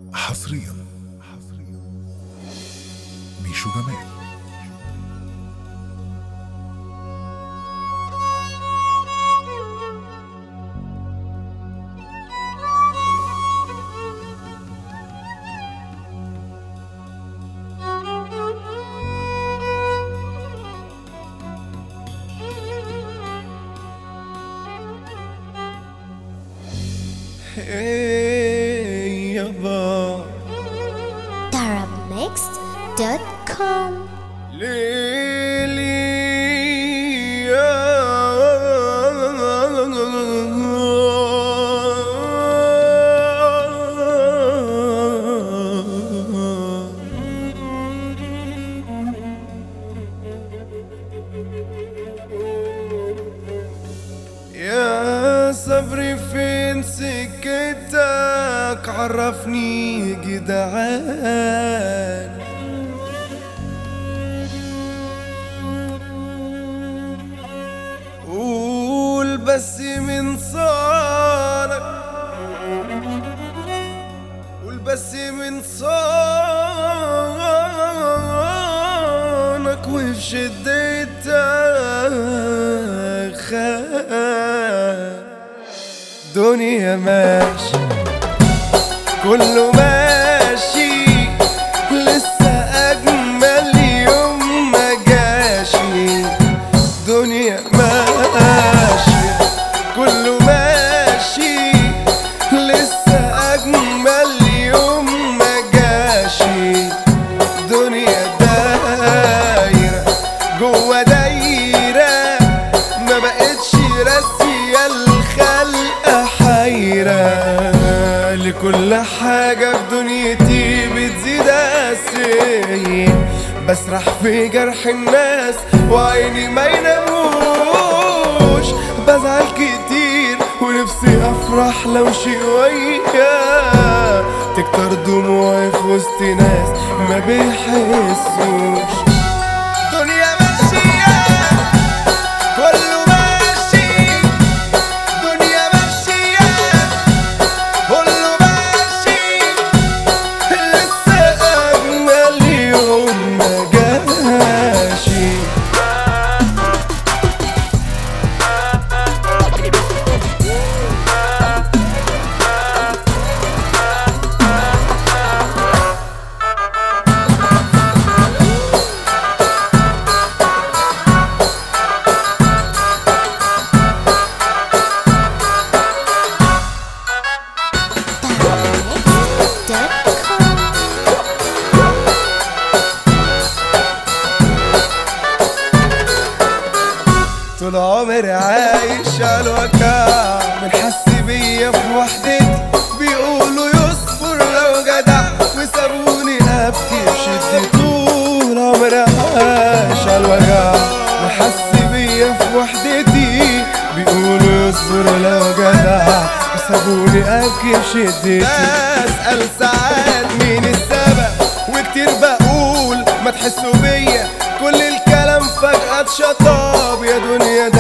حصريا ميشو جمال Hey يابا Arabmixed.com ليلي يا يا صبري فين سكتك عرفني جدعان قول بس من صارك قول بس من صانك وفي شدتك خان دنيا ماشي كله ماشي لسه اجمل يوم ما جاشي دنيا ماشي كله ماشي لسه اجمل يوم ما جاشي دنيا دايرة جوه دايرة ما بقتش راسية الخلق حيرة لكل حاجة في دنيتي بتزيد أسري بسرح في جرح الناس وعيني ما يناموش بزعل كتير ونفسي افرح لو شوية تكتر دموعي في وسط ناس ما بيحسوش دنيا ماشية كله ماشي دنيا ماشية كله ماشي لسه أجمل يوم ما جاشي Arabmixed.com طول عمري عايش على الوكاع من حس بيا في وحدتي بيقولوا يصبر لو جدع وسابوني ابكي بشدتي طول عمري عايش على الوجع من حس بيا في وحدتي بيقولوا يصبر لو جدع وسابوني ابكي بشدتي اسال ساعات مين السبب وكتير بقول ما تحسوا بيا كل الكلام فجأة اتشطب يا دنيا